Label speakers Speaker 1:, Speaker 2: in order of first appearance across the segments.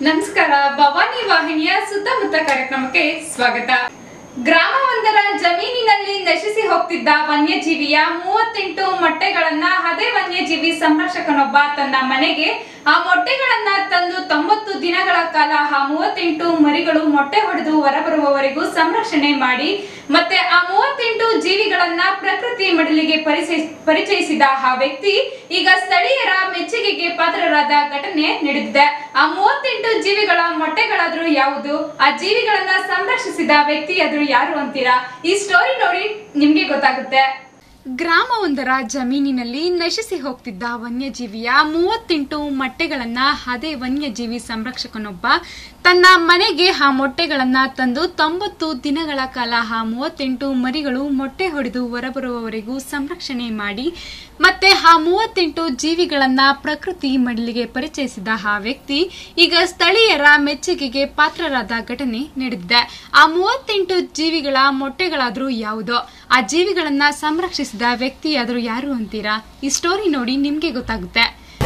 Speaker 1: ನಮಸ್ಕಾರ ಭವಾನಿ ವಾಹಿನಿಯ ಸುತ್ತಮುತ್ತ ಕಾರ್ಯಕ್ರಮಕ್ಕೆ ಸ್ವಾಗತ ಗ್ರಾಮವೊಂದರ ಜಮೀನಿನಲ್ಲಿ ನಶಿಸಿ ಹೋಗ್ತಿದ್ದ ವನ್ಯಜೀವಿಯ ಮೂವತ್ತೆಂಟು ಮೊಟ್ಟೆಗಳನ್ನ ಅದೇ ವನ್ಯಜೀವಿ ಸಂರಕ್ಷಕನೊಬ್ಬ ತನ್ನ ಮನೆಗೆ ಆ ಮೊಟ್ಟೆಗಳನ್ನ ತಂದು ತೊಂಬತ್ತು ದಿನಗಳ ಕಾಲ ಆ ಮೂವತ್ತೆಂಟು ಮರಿಗಳು ಮೊಟ್ಟೆ ಹೊಡೆದು ಹೊರಬರುವವರೆಗೂ ಸಂರಕ್ಷಣೆ ಮಾಡಿ ಮತ್ತೆ ಆ ಮೂವತ್ತೆಂಟು ಜೀವಿಗಳನ್ನ ಪ್ರಕೃತಿ ಮಡಲಿಗೆ ಪರಿಚಯ ಪರಿಚಯಿಸಿದ ಆ ವ್ಯಕ್ತಿ ಈಗ ಸ್ಥಳೀಯರ ಮೆಚ್ಚುಗೆಗೆ ಪಾತ್ರರಾದ ಘಟನೆ ನಡೆದಿದೆ ಆ ಮೂವತ್ತೆಂಟು ಜೀವಿಗಳ ಮೊಟ್ಟೆಗಳಾದ್ರೂ ಯಾವುದು ಆ ಜೀವಿಗಳನ್ನ ಸಂರಕ್ಷಿಸಿದ ವ್ಯಕ್ತಿ ಆದ್ರೂ ಯಾರು ಅಂತೀರಾ ಈ ಸ್ಟೋರಿ ನೋಡಿ ನಿಮ್ಗೆ ಗೊತ್ತಾಗುತ್ತೆ ಗ್ರಾಮವೊಂದರ ಜಮೀನಿನಲ್ಲಿ ನಶಿಸಿ ಹೋಗ್ತಿದ್ದ ವನ್ಯಜೀವಿಯ ಮೂವತ್ತೆಂಟು ಮೊಟ್ಟೆಗಳನ್ನ ಅದೇ ವನ್ಯಜೀವಿ ಸಂರಕ್ಷಕನೊಬ್ಬ ತನ್ನ ಮನೆಗೆ ಆ ಮೊಟ್ಟೆಗಳನ್ನ ತಂದು ತೊಂಬತ್ತು ದಿನಗಳ ಕಾಲ ಆ ಮೂವತ್ತೆಂಟು ಮರಿಗಳು ಮೊಟ್ಟೆ ಹೊಡೆದು ಹೊರಬರುವವರೆಗೂ ಸಂರಕ್ಷಣೆ ಮಾಡಿ ಮತ್ತೆ ಆ ಮೂವತ್ತೆಂಟು ಜೀವಿಗಳನ್ನ ಪ್ರಕೃತಿ ಮಡಲಿಗೆ ಪರಿಚಯಿಸಿದ ಆ ವ್ಯಕ್ತಿ ಈಗ ಸ್ಥಳೀಯರ ಮೆಚ್ಚುಗೆಗೆ ಪಾತ್ರರಾದ ಘಟನೆ ನಡೆದಿದೆ ಆ ಮೂವತ್ತೆಂಟು ಜೀವಿಗಳ ಮೊಟ್ಟೆಗಳಾದ್ರೂ ಯಾವುದೋ ಆ ಜೀವಿಗಳನ್ನ ಸಂರಕ್ಷಿಸಿದ ವ್ಯಕ್ತಿ ಆದ್ರೂ ಯಾರು ಅಂತೀರಾ ಈ ಸ್ಟೋರಿ ನೋಡಿ ನಿಮ್ಗೆ ಗೊತ್ತಾಗುತ್ತೆ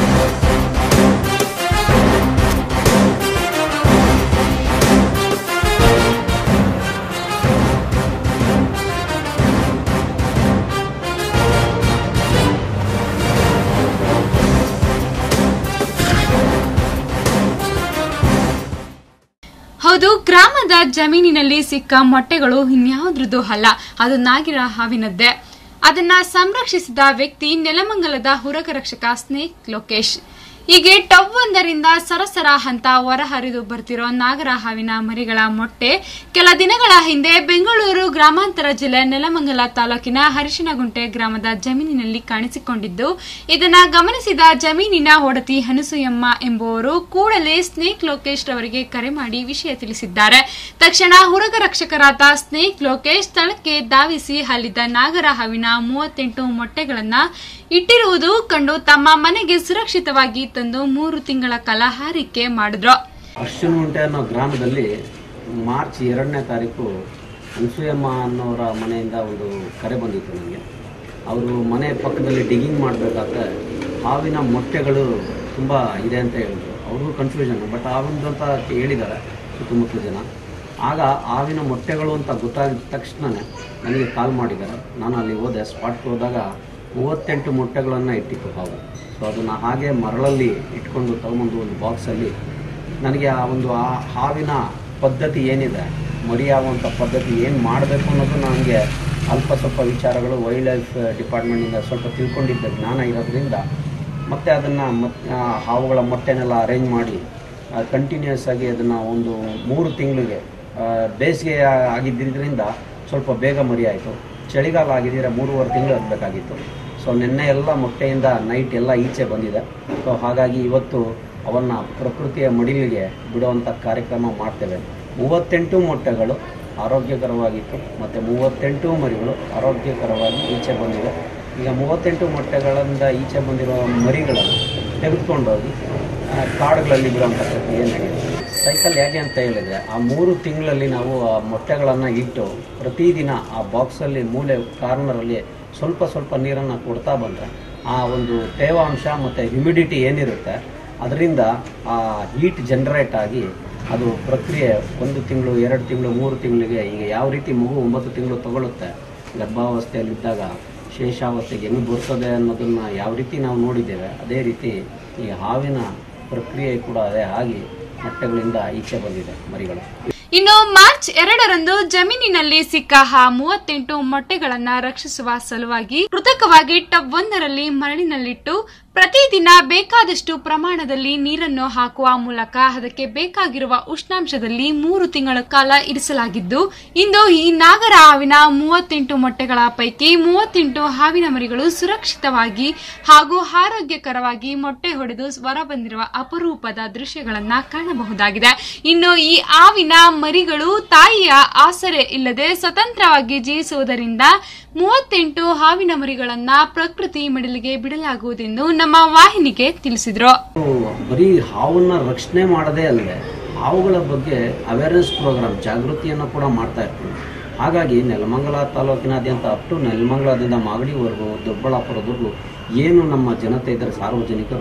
Speaker 1: ಹೌದು ಗ್ರಾಮದ ಜಮೀನಿನಲ್ಲಿ ಸಿಕ್ಕ ಮೊಟ್ಟೆಗಳು ಇನ್ಯಾವುದ್ರದ್ದು ಅಲ್ಲ ಅದು ನಾಗಿರ ಹಾವಿನದ್ದೇ ಅದನ್ನ ಸಂರಕ್ಷಿಸಿದ ವ್ಯಕ್ತಿ ನೆಲಮಂಗಲದ ಹುರಗರಕ್ಷಕ ಸ್ನೇಕ್ ಲೋಕೇಶ್ ಹೀಗೆ ಟವ್ ಒಂದರಿಂದ ಸರಸರ ಹಂತ ಹೊರಹರಿದು ಬರ್ತಿರೋ ನಾಗರ ಹಾವಿನ ಮರಿಗಳ ಮೊಟ್ಟೆ ಕೆಲ ದಿನಗಳ ಹಿಂದೆ ಬೆಂಗಳೂರು ಗ್ರಾಮಾಂತರ ಜಿಲ್ಲೆ ನೆಲಮಂಗಲ ತಾಲೂಕಿನ ಹರಿಶಿನಗುಂಟೆ ಗ್ರಾಮದ ಜಮೀನಿನಲ್ಲಿ ಕಾಣಿಸಿಕೊಂಡಿದ್ದು ಇದನ್ನ ಗಮನಿಸಿದ ಜಮೀನಿನ ಒಡತಿ ಹನುಸೂಯಮ್ಮ ಎಂಬುವರು ಕೂಡಲೇ ಸ್ನೇಕ್ ಲೋಕೇಶ್ ರವರಿಗೆ ಕರೆ ಮಾಡಿ ವಿಷಯ ತಿಳಿಸಿದ್ದಾರೆ ತಕ್ಷಣ ಹುರಗ ರಕ್ಷಕರಾದ ಸ್ನೇಕ್ ಲೋಕೇಶ್ ಸ್ಥಳಕ್ಕೆ ಧಾವಿಸಿ ಅಲ್ಲಿದ್ದ ನಾಗರ ಹಾವಿನ ಮೂವತ್ತೆಂಟು ಮೊಟ್ಟೆಗಳನ್ನ ಇಟ್ಟಿರುವುದು ಕಂಡು ತಮ್ಮ ಮನೆಗೆ ಸುರಕ್ಷಿತವಾಗಿ ತಂದು ಮೂರು ತಿಂಗಳ ಕಾಲ ಹಾರಿಕೆ ಮಾಡಿದ್ರು
Speaker 2: ಅರ್ಶನಗುಂಟೆ ಅನ್ನೋ ಗ್ರಾಮದಲ್ಲಿ ಮಾರ್ಚ್ ಎರಡನೇ ತಾರೀಕು ಅನ್ಸೂಯಮ್ಮ ಅನ್ನೋರ ಮನೆಯಿಂದ ಒಂದು ಕರೆ ಬಂದಿತ್ತು ನನಗೆ ಅವರು ಮನೆ ಪಕ್ಕದಲ್ಲಿ ಡಿಗಿಂಗ್ ಮಾಡಬೇಕಾದ್ರೆ ಹಾವಿನ ಮೊಟ್ಟೆಗಳು ತುಂಬ ಇದೆ ಅಂತ ಹೇಳಿದ್ರು ಅವ್ರಿಗೂ ಕನ್ಫ್ಯೂಷನ್ ಬಟ್ ಹಾವಿಂದು ಅಂತ ಹೇಳಿದ್ದಾರೆ ಸುತ್ತಮುತ್ತ ಜನ ಆಗ ಹಾವಿನ ಮೊಟ್ಟೆಗಳು ಅಂತ ಗೊತ್ತಾದ ತಕ್ಷಣವೇ ನನಗೆ ಕಾಲ್ ಮಾಡಿದ್ದಾರೆ ನಾನು ಅಲ್ಲಿ ಹೋದೆ ಸ್ಪಾಟ್ಗೆ ಹೋದಾಗ ಮೂವತ್ತೆಂಟು ಮೊಟ್ಟೆಗಳನ್ನು ಇಟ್ಟಿತ್ತು ಹಾವು ಸೊ ಅದನ್ನು ಹಾಗೆ ಮರಳಲ್ಲಿ ಇಟ್ಕೊಂಡು ತಗೊಂಬಂದು ಒಂದು ಬಾಕ್ಸಲ್ಲಿ ನನಗೆ ಆ ಒಂದು ಆ ಹಾವಿನ ಪದ್ಧತಿ ಏನಿದೆ ಮರಿಯಾಗುವಂಥ ಪದ್ಧತಿ ಏನು ಮಾಡಬೇಕು ಅನ್ನೋದು ನನಗೆ ಅಲ್ಪ ಸ್ವಲ್ಪ ವಿಚಾರಗಳು ವೈಲ್ಡ್ ಲೈಫ್ ಡಿಪಾರ್ಟ್ಮೆಂಟಿಂದ ಸ್ವಲ್ಪ ತಿಳ್ಕೊಂಡಿದ್ದ ಜ್ಞಾನ ಇರೋದ್ರಿಂದ ಮತ್ತು ಅದನ್ನು ಮತ್ ಆ ಹಾವುಗಳ ಮೊಟ್ಟೆನೆಲ್ಲ ಅರೇಂಜ್ ಮಾಡಿ ಕಂಟಿನ್ಯೂಸ್ ಆಗಿ ಅದನ್ನು ಒಂದು ಮೂರು ತಿಂಗಳಿಗೆ ಬೇಸಿಗೆ ಆಗಿದ್ದರಿಂದ ಸ್ವಲ್ಪ ಬೇಗ ಮರಿ ಆಯಿತು ಚಳಿಗಾಲ ಆಗಿದ್ದರೆ ಮೂರುವರೆ ತಿಂಗಳು ಆಗಬೇಕಾಗಿತ್ತು ಸೊ ನಿನ್ನೆ ಎಲ್ಲ ಮೊಟ್ಟೆಯಿಂದ ನೈಟ್ ಎಲ್ಲ ಈಚೆ ಬಂದಿದೆ ಸೊ ಹಾಗಾಗಿ ಇವತ್ತು ಅವನ್ನು ಪ್ರಕೃತಿಯ ಮಡಿಲಿಗೆ ಬಿಡುವಂಥ ಕಾರ್ಯಕ್ರಮ ಮಾಡ್ತೇವೆ ಮೂವತ್ತೆಂಟು ಮೊಟ್ಟೆಗಳು ಆರೋಗ್ಯಕರವಾಗಿತ್ತು ಮತ್ತು ಮೂವತ್ತೆಂಟು ಮರಿಗಳು ಆರೋಗ್ಯಕರವಾಗಿ ಈಚೆ ಬಂದಿವೆ ಈಗ ಮೂವತ್ತೆಂಟು ಮೊಟ್ಟೆಗಳಿಂದ ಈಚೆ ಬಂದಿರೋ ಮರಿಗಳನ್ನು ತೆಗೆದುಕೊಂಡೋಗಿ ಆ, ಕಾಡುಗಳಲ್ಲಿ ಬಿಡುವಂಥ ಪ್ರಕ್ರಿಯೆ ನಡೆಯುತ್ತೆ ಸೈಕಲ್ ಹೇಗೆ ಅಂತ ಹೇಳಿದರೆ ಆ ಮೂರು ತಿಂಗಳಲ್ಲಿ ನಾವು ಆ ಮೊಟ್ಟೆಗಳನ್ನು ಇಟ್ಟು ಪ್ರತಿದಿನ ಆ ಬಾಕ್ಸಲ್ಲಿ ಮೂಲೆ ಕಾರ್ನರಲ್ಲಿ ಸ್ವಲ್ಪ ಸ್ವಲ್ಪ ನೀರನ್ನು ಕೊಡ್ತಾ ಬಂದರೆ ಆ ಒಂದು ತೇವಾಂಶ ಮತ್ತು ಹ್ಯುಮಿಡಿಟಿ ಏನಿರುತ್ತೆ ಅದರಿಂದ ಆ ಹೀಟ್ ಜನ್ರೇಟ್ ಆಗಿ ಅದು ಪ್ರಕ್ರಿಯೆ ಒಂದು ತಿಂಗಳು ಎರಡು ತಿಂಗಳು ಮೂರು ತಿಂಗಳಿಗೆ ಈಗ ಯಾವ ರೀತಿ ಮಗು ಒಂಬತ್ತು ತಿಂಗಳು ತಗೊಳ್ಳುತ್ತೆ ಗರ್ಭಾವಸ್ಥೆಯಲ್ಲಿದ್ದಾಗ ಶೇಷಾವಸ್ಥೆಗೆ ಹೆಂಗೆ ಬರ್ತದೆ ಅನ್ನೋದನ್ನು ಯಾವ ರೀತಿ ನಾವು ನೋಡಿದ್ದೇವೆ ಅದೇ ರೀತಿ ಈ ಹಾವಿನ ಪ್ರಕ್ರಿಯೆ ಕೂಡ ಅದೇ ಆಗಿ ಮೊಟ್ಟೆಗಳಿಂದ ಈಚೆ ಬಂದಿದೆ ಮರಿಗಳು
Speaker 1: ಇನ್ನು ಮಾರ್ಚ್ ಎರಡರಂದು ಜಮೀನಿನಲ್ಲಿ ಸಿಕ್ಕ ಆ ಮೂವತ್ತೆಂಟು ಮೊಟ್ಟೆಗಳನ್ನ ರಕ್ಷಿಸುವ ಸಲುವಾಗಿ ಕೃತಕವಾಗಿ ಟಬ್ ಒಂದರಲ್ಲಿ ಮರಳಿನಲ್ಲಿಟ್ಟು ಪ್ರತಿದಿನ ಬೇಕಾದಷ್ಟು ಪ್ರಮಾಣದಲ್ಲಿ ನೀರನ್ನು ಹಾಕುವ ಮೂಲಕ ಅದಕ್ಕೆ ಬೇಕಾಗಿರುವ ಉಷ್ಣಾಂಶದಲ್ಲಿ ಮೂರು ತಿಂಗಳ ಕಾಲ ಇರಿಸಲಾಗಿದ್ದು ಇಂದು ಈ ನಾಗರ ಹಾವಿನ ಮೂವತ್ತೆಂಟು ಮೊಟ್ಟೆಗಳ ಪೈಕಿ ಮೂವತ್ತೆಂಟು ಹಾವಿನ ಮರಿಗಳು ಸುರಕ್ಷಿತವಾಗಿ ಹಾಗೂ ಆರೋಗ್ಯಕರವಾಗಿ ಮೊಟ್ಟೆ ಹೊಡೆದು ಹೊರಬಂದಿರುವ ಅಪರೂಪದ ದೃಶ್ಯಗಳನ್ನ ಕಾಣಬಹುದಾಗಿದೆ ಇನ್ನು ಈ ಹಾವಿನ ಮರಿಗಳು ತಾಯಿಯ ಆಸರೆ ಇಲ್ಲದೆ ಸ್ವತಂತ್ರವಾಗಿ ಜೀವಿಸುವುದರಿಂದ ಮೂವತ್ತೆಂಟು ಹಾವಿನ ಮರಿಗಳನ್ನ ಪ್ರಕೃತಿ ಮಿಡಲಿಗೆ ಬಿಡಲಾಗುವುದೆಂದು ನಮ್ಮ ವಾಹಿನಿಗೆ ತಿಳಿಸಿದ್ರು
Speaker 2: ನಾವು ಬರೀ ಹಾವನ್ನ ರಕ್ಷಣೆ ಮಾಡದೇ ಅಲ್ಲದೆ ಹಾವುಗಳ ಬಗ್ಗೆ ಅವೇರ್ನೆಸ್ ಪ್ರೋಗ್ರಾಮ್ ಜಾಗೃತಿಯನ್ನು ಕೂಡ ಮಾಡ್ತಾ ಇರ್ತೀವಿ ಹಾಗಾಗಿ ನೆಲಮಂಗಲ ತಾಲೂಕಿನಾದ್ಯಂತ ಅಪ್ ಟು ನೆಲಮಂಗಲದಿಂದ ಮಾಗಡಿವರೆಗೂ ದೊಡ್ಡಬಳ್ಳಾಪುರದವರೆಗೂ ಏನು ನಮ್ಮ ಜನತೆ ಇದ್ದಾರೆ ಸಾರ್ವಜನಿಕರು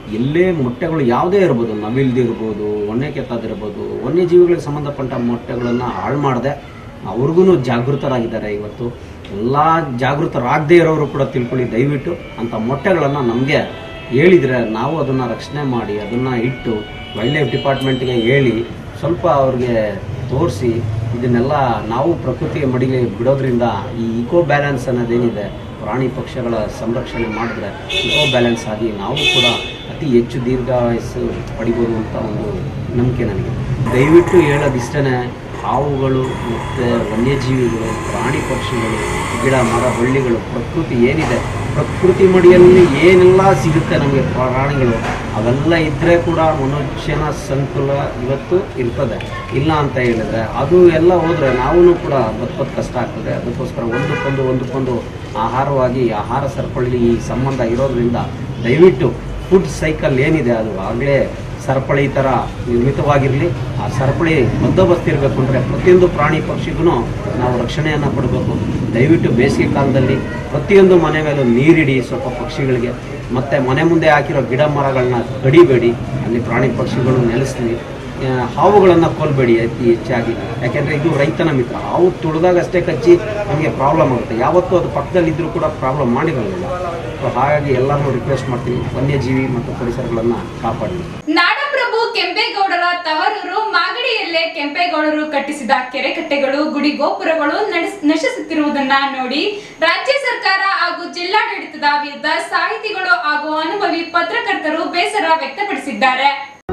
Speaker 2: ಎಲ್ಲೇ ಮೊಟ್ಟೆಗಳು ಯಾವುದೇ ಇರ್ಬೋದು ನವಿಲ್ದು ಇರ್ಬೋದು ಒಣ್ಣೆ ಕೆತ್ತದಿರ್ಬೋದು ವನ್ಯಜೀವಿಗಳಿಗೆ ಸಂಬಂಧಪಟ್ಟ ಮೊಟ್ಟೆಗಳನ್ನು ಹಾಳು ಮಾಡದೆ ಅವ್ರಿಗೂ ಜಾಗೃತರಾಗಿದ್ದಾರೆ ಇವತ್ತು ಎಲ್ಲ ಜಾಗೃತರಾಗದೇ ಇರೋರು ಕೂಡ ತಿಳ್ಕೊಳ್ಳಿ ದಯವಿಟ್ಟು ಅಂಥ ಮೊಟ್ಟೆಗಳನ್ನು ನಮಗೆ ಹೇಳಿದರೆ ನಾವು ಅದನ್ನು ರಕ್ಷಣೆ ಮಾಡಿ ಅದನ್ನು ಇಟ್ಟು ವೈಲ್ಡ್ ಲೈಫ್ ಡಿಪಾರ್ಟ್ಮೆಂಟ್ಗೆ ಹೇಳಿ ಸ್ವಲ್ಪ ಅವ್ರಿಗೆ ತೋರಿಸಿ ಇದನ್ನೆಲ್ಲ ನಾವು ಪ್ರಕೃತಿಯ ಮಡಿಗೆ ಬಿಡೋದ್ರಿಂದ ಈ ಇಕೋ ಬ್ಯಾಲೆನ್ಸ್ ಅನ್ನೋದೇನಿದೆ ಪ್ರಾಣಿ ಪಕ್ಷಿಗಳ ಸಂರಕ್ಷಣೆ ಮಾಡಿದ್ರೆ ಇಕೋ ಬ್ಯಾಲೆನ್ಸ್ ಆಗಿ ನಾವು ಕೂಡ ಅತಿ ಹೆಚ್ಚು ದೀರ್ಘಾಯಸ್ಸು ಪಡಿಬೋದು ಅಂತ ಒಂದು ನಂಬಿಕೆ ನನಗೆ ದಯವಿಟ್ಟು ಹೇಳೋದಿಷ್ಟೇ ಹಾವುಗಳು ಮತ್ತು ವನ್ಯಜೀವಿಗಳು ಪ್ರಾಣಿ ಪಕ್ಷಿಗಳು ಗಿಡ ಮರ ಬಳ್ಳಿಗಳು ಪ್ರಕೃತಿ ಏನಿದೆ ಪ್ರಕೃತಿ ಮಡಿಯಲ್ಲಿ ಏನೆಲ್ಲ ಸಿಗುತ್ತೆ ನಮಗೆ ಪ್ರಾಣಿಗಳು ಅವೆಲ್ಲ ಇದ್ದರೆ ಕೂಡ ಮನುಷ್ಯನ ಸಂಕುಲ ಇವತ್ತು ಇರ್ತದೆ ಇಲ್ಲ ಅಂತ ಹೇಳಿದ್ರೆ ಅದು ಎಲ್ಲ ಹೋದರೆ ನಾವೂ ಕೂಡ ಬದುಕೋದು ಕಷ್ಟ ಆಗ್ತದೆ ಅದಕ್ಕೋಸ್ಕರ ಒಂದಕ್ಕೊಂದು ಒಂದಕ್ಕೊಂದು ಆಹಾರವಾಗಿ ಆಹಾರ ಸರಪಳಿ ಈ ಸಂಬಂಧ ಇರೋದ್ರಿಂದ ದಯವಿಟ್ಟು ಫುಡ್ ಸೈಕಲ್ ಏನಿದೆ ಅದು ಆಗಲೇ ಸರಪಳಿ ಥರ ನಿರ್ಮಿತವಾಗಿರಲಿ ಆ ಸರಪಳಿ ಬಂದೋಬಸ್ತ್ ಇರಬೇಕು ಅಂದರೆ ಪ್ರತಿಯೊಂದು ಪ್ರಾಣಿ ಪಕ್ಷಿಗೂ ನಾವು ರಕ್ಷಣೆಯನ್ನು ಕೊಡಬೇಕು ದಯವಿಟ್ಟು ಬೇಸಿಗೆ ಕಾಲದಲ್ಲಿ ಪ್ರತಿಯೊಂದು ಮನೆ ಮೇಲೂ ನೀರಿಡಿ ಸ್ವಲ್ಪ ಪಕ್ಷಿಗಳಿಗೆ ಮತ್ತು ಮನೆ ಮುಂದೆ ಹಾಕಿರೋ ಗಿಡ ಮರಗಳನ್ನ ಕಡಿಬೇಡಿ ಅಲ್ಲಿ ಪ್ರಾಣಿ ಪಕ್ಷಿಗಳು ನೆಲೆಸಲಿ ಹಾವುಗಳನ್ನು ಕೊಲ್ಬೇಡಿ ಅತಿ ಹೆಚ್ಚಾಗಿ ಯಾಕೆಂದರೆ ಇದು ರೈತನ ಮಿತ್ರ ಹಾವು ತುಳಿದಾಗ ಅಷ್ಟೇ ಕಚ್ಚಿ ನಮಗೆ ಪ್ರಾಬ್ಲಮ್ ಆಗುತ್ತೆ ಯಾವತ್ತೂ ಅದು ಪಕ್ಕದಲ್ಲಿದ್ದರೂ ಕೂಡ ಪ್ರಾಬ್ಲಮ್ ಮಾಡಿರೋದಿಲ್ಲ ಸೊ ಹಾಗಾಗಿ ಎಲ್ಲರನ್ನೂ ರಿಕ್ವೆಸ್ಟ್ ಮಾಡ್ತೀನಿ ವನ್ಯಜೀವಿ ಮತ್ತು ಪರಿಸರಗಳನ್ನು ಕಾಪಾಡಿ
Speaker 1: ನಾಡಪ್ರಭು ಕೆಂಪೇಗೌಡರ ತವರೂರು ಮಾಗಡಿಯಲ್ಲೇ ಕೆಂಪೇಗೌಡರು ಕಟ್ಟಿಸಿದ ಕೆರೆ ಕಟ್ಟೆಗಳು ಗುಡಿ ಗೋಪುರಗಳು ನಡೆಸ್- ನಶಿಸುತ್ತಿರುವುದನ್ನ ನೋಡಿ ರಾಜ್ಯ ಸರ್ಕಾರ ಹಾಗೂ ಜಿಲ್ಲಾಡಳಿತದ ವಿರುದ್ಧ ಸಾಹಿತಿಗಳು ಹಾಗೂ ಅನುಭವಿ ಪತ್ರಕರ್ತರು ಬೇಸರ ವ್ಯಕ್ತಪಡಿಸಿದ್ದಾರೆ